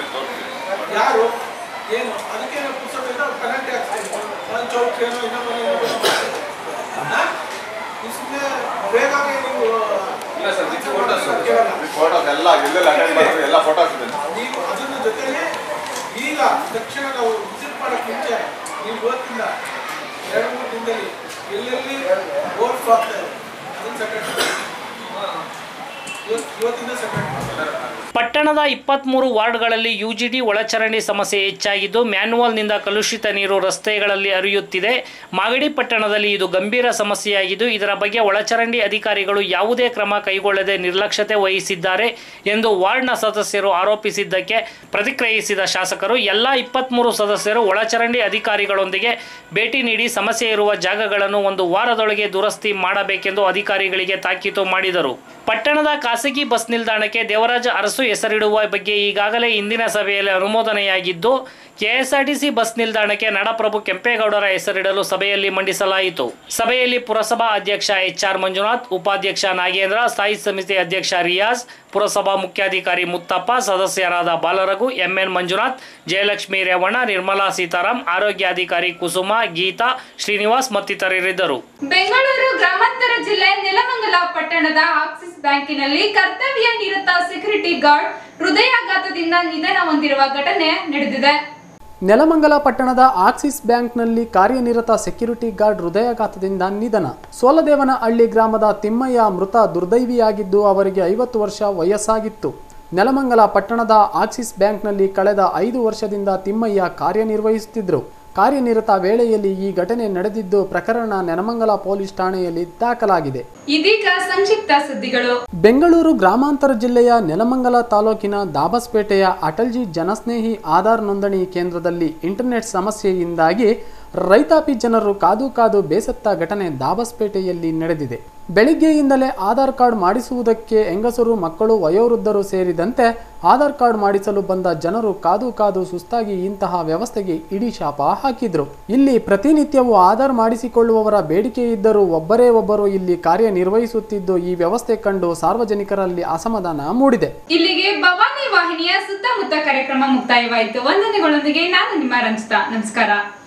Speaker 8: ಯಾರು ಏನು ಅದಕ್ಕೆ ಪುಸ್ತಕದಿಂದ ಪೆನಾಲ್ಟಿ ಹಾಕ್ತೀನಿ ಒಂದು ಚೌಕಿ ಏನೋ ಇನ್ನೊಂದು ಇನ್ನೊಂದು ಸುಮ್ಮನೆ ಬೇಗನೆ ನೀವು
Speaker 9: ಇಲ್ಲ ಸರ್ ವಿತ್ ಫೋಟೋಸ್
Speaker 8: ಕೇಳಲ್ಲ.
Speaker 10: ಫೋಟೋಸ್ ಎಲ್ಲ ಎಲ್ಲೆಲ್ಲ ಅಟೆಂಡ್ ಮಾಡಿದ್ರು ಎಲ್ಲ ಫೋಟೋಸ್ ಇದೆ
Speaker 8: ನೀವು ಅದನ್ನ ಜೊತೆಗೆ ಈಗ ತಕ್ಷಣ ನಾವು ವಿಸಿಟ್ ಮಾಡಕ್ ಮುಂಚೆ ನೀವು ಇವತ್ತಿಂದ ಎರಡು ಮೂರು ದಿನದಲ್ಲಿ ಎಲ್ಲೆಲ್ಲಿ ಓವರ್ ಫ್ಲೋ ಆಗ್ತಾ ಇದೆ ಅದನ್ನ ಸೆಪರೇಟ್ ಇವತ್ತು ಇವತ್ತಿಂದ ಸೆಪರೇಟ್ ಮಾಡ್ತಾರೆ
Speaker 5: ಪಟ್ಟಣದ ಇಪ್ಪತ್ಮೂರು ವಾರ್ಡ್ಗಳಲ್ಲಿ ಯುಜಿಡಿ ಒಳಚರಂಡಿ ಸಮಸ್ಯೆ ಹೆಚ್ಚಾಗಿದ್ದು ಮ್ಯಾನ್ಯುವಲ್ನಿಂದ ಕಲುಷಿತ ನೀರು ರಸ್ತೆಗಳಲ್ಲಿ ಹರಿಯುತ್ತಿದೆ ಮಾಗಡಿ ಪಟ್ಟಣದಲ್ಲಿ ಇದು ಗಂಭೀರ ಸಮಸ್ಯೆಯಾಗಿದ್ದು ಇದರ ಬಗ್ಗೆ ಒಳಚರಂಡಿ ಅಧಿಕಾರಿಗಳು ಯಾವುದೇ ಕ್ರಮ ಕೈಗೊಳ್ಳದೆ ನಿರ್ಲಕ್ಷ್ಯತೆ ವಹಿಸಿದ್ದಾರೆ ಎಂದು ವಾರ್ಡ್ನ ಸದಸ್ಯರು ಆರೋಪಿಸಿದ್ದಕ್ಕೆ ಪ್ರತಿಕ್ರಿಯಿಸಿದ ಶಾಸಕರು ಎಲ್ಲ ಇಪ್ಪತ್ಮೂರು ಸದಸ್ಯರು ಒಳಚರಂಡಿ ಅಧಿಕಾರಿಗಳೊಂದಿಗೆ ಭೇಟಿ ನೀಡಿ ಸಮಸ್ಯೆ ಇರುವ ಜಾಗಗಳನ್ನು ಒಂದು ವಾರದೊಳಗೆ ದುರಸ್ತಿ ಮಾಡಬೇಕೆಂದು ಅಧಿಕಾರಿಗಳಿಗೆ ತಾಕೀತು ಮಾಡಿದರು ಪಟ್ಟಣದ ಖಾಸಗಿ ಬಸ್ ನಿಲ್ದಾಣಕ್ಕೆ ದೇವರಾಜ ಅರಸು ಹೆಸರಿಡುವ ಬಗ್ಗೆ ಈಗಾಗಲೇ ಇಂದಿನ ಸಭೆಯಲ್ಲಿ ಅನುಮೋದನೆಯಾಗಿದ್ದು ಕೆಎಸ್ಆರ್ಟಿಸಿ ಬಸ್ ನಿಲ್ದಾಣಕ್ಕೆ ನಡಪ್ರಭು ಕೆಂಪೇಗೌಡರ ಹೆಸರಿಡಲು ಸಭೆಯಲ್ಲಿ ಮಂಡಿಸಲಾಯಿತು ಸಭೆಯಲ್ಲಿ ಪುರಸಭಾ ಅಧ್ಯಕ್ಷ ಎಚ್ ಆರ್ ಮಂಜುನಾಥ್ ಉಪಾಧ್ಯಕ್ಷ ನಾಗೇಂದ್ರ ಸ್ಥಾಯಿ ಸಮಿತಿ ಅಧ್ಯಕ್ಷ ರಿಯಾಜ್ ಪುರಸಭಾ ಮುಖ್ಯಾಧಿಕಾರಿ ಮುತ್ತಪ್ಪ ಸದಸ್ಯರಾದ ಬಾಲರಘು ಎಂಎನ್ ಮಂಜುನಾಥ್ ಜಯಲಕ್ಷ್ಮಿ ರೇವಣ್ಣ ನಿರ್ಮಲಾ ಸೀತಾರಾಮ್ ಆರೋಗ್ಯಾಧಿಕಾರಿ ಕುಸುಮ ಗೀತಾ ಶ್ರೀನಿವಾಸ್ ಮತ್ತಿತರರಿದ್ದರು
Speaker 1: ಬೆಂಗಳೂರು ಗ್ರಾಮಾಂತರ ಜಿಲ್ಲೆ ನೆಲಮಂಗಲ ಪಟ್ಟಣದ ಆಕ್ಸಿಸ್ ಬ್ಯಾಂಕಿನಲ್ಲಿ ಕರ್ತವ್ಯ ನಿರತ ಸೆಕ್ಯೂರಿಟಿ ಗಾರ್ಡ್ ಹೃದಯಾಘಾತದಿಂದ ನಿಧನ ಹೊಂದಿರುವ ಘಟನೆ ನಡೆದಿದೆ
Speaker 11: ನೆಲಮಂಗಲ ಪಟ್ಟಣದ ಆಕ್ಸಿಸ್ ಬ್ಯಾಂಕ್ನಲ್ಲಿ ಕಾರ್ಯನಿರತ ಸೆಕ್ಯೂರಿಟಿ ಗಾರ್ಡ್ ಹೃದಯಾಘಾತದಿಂದ ನಿಧನ ಸೋಲದೇವನಹಳ್ಳಿ ಗ್ರಾಮದ ತಿಮ್ಮಯ್ಯ ಮೃತ ದುರ್ದೈವಿಯಾಗಿದ್ದು ಅವರಿಗೆ ಐವತ್ತು ವರ್ಷ ವಯಸ್ಸಾಗಿತ್ತು ನೆಲಮಂಗಲ ಪಟ್ಟಣದ ಆಕ್ಸಿಸ್ ಬ್ಯಾಂಕ್ನಲ್ಲಿ ಕಳೆದ ಐದು ವರ್ಷದಿಂದ ತಿಮ್ಮಯ್ಯ ಕಾರ್ಯನಿರ್ವಹಿಸುತ್ತಿದ್ದರು ಕಾರ್ಯನಿರತ ವೇಳೆಯಲ್ಲಿ ಈ ಘಟನೆ ನಡೆದಿದ್ದು ಪ್ರಕರಣ ನೆಲಮಂಗಲ ಪೊಲೀಸ್ ಠಾಣೆಯಲ್ಲಿ ದಾಖಲಾಗಿದೆ
Speaker 1: ಇದೀಗ ಸಂಕ್ಷಿಪ್ತ ಸುದ್ದಿಗಳು
Speaker 11: ಬೆಂಗಳೂರು ಗ್ರಾಮಾಂತರ ಜಿಲ್ಲೆಯ ನೆಲಮಂಗಲ ತಾಲೂಕಿನ ದಾಬಸ್ಪೇಟೆಯ ಅಟಲ್ಜಿ ಜನಸ್ನೇಹಿ ಆಧಾರ್ ನೋಂದಣಿ ಕೇಂದ್ರದಲ್ಲಿ ಇಂಟರ್ನೆಟ್ ಸಮಸ್ಯೆಯಿಂದಾಗಿ ರೈತಾಪಿ ಜನರು ಕಾದು ಕಾದು ಬೇಸತ್ತ ಘಟನೆ ದಾಬಸ್ಪೇಟೆಯಲ್ಲಿ ನಡೆದಿದೆ ಬೆಳಿಗ್ಗೆಯಿಂದಲೇ ಆಧಾರ್ ಕಾರ್ಡ್ ಮಾಡಿಸುವುದಕ್ಕೆ ಹೆಂಗಸರು ಮಕ್ಕಳು ವಯೋವೃದ್ಧರು ಸೇರಿದಂತೆ ಆಧಾರ್ ಕಾರ್ಡ್ ಮಾಡಿಸಲು ಬಂದ ಜನರು ಕಾದು ಕಾದು ಸುಸ್ತಾಗಿ ಇಂತಹ ವ್ಯವಸ್ಥೆಗೆ ಇಡೀ ಶಾಪ ಹಾಕಿದ್ರು ಇಲ್ಲಿ ಪ್ರತಿನಿತ್ಯವೂ ಆಧಾರ್ ಮಾಡಿಸಿಕೊಳ್ಳುವವರ ಬೇಡಿಕೆ ಇದ್ದರೂ ಒಬ್ಬರೇ ಒಬ್ಬರು ಇಲ್ಲಿ ಕಾರ್ಯನಿರ್ವಹಿಸುತ್ತಿದ್ದು ಈ ವ್ಯವಸ್ಥೆ ಕಂಡು ಸಾರ್ವಜನಿಕರಲ್ಲಿ ಅಸಮಾಧಾನ ಮೂಡಿದೆ
Speaker 1: ಇಲ್ಲಿಗೆ ಭವಾನಿ ವಾಹಿನಿಯ ಸುತ್ತಮುತ್ತ ಕಾರ್ಯಕ್ರಮ ಮುಕ್ತಾಯವಾಯಿತು ವಂದನೆಗಳೊಂದಿಗೆ ನಾನು ನಿಮ್ಮ ರಂಜಿತಾ ನಮಸ್ಕಾರ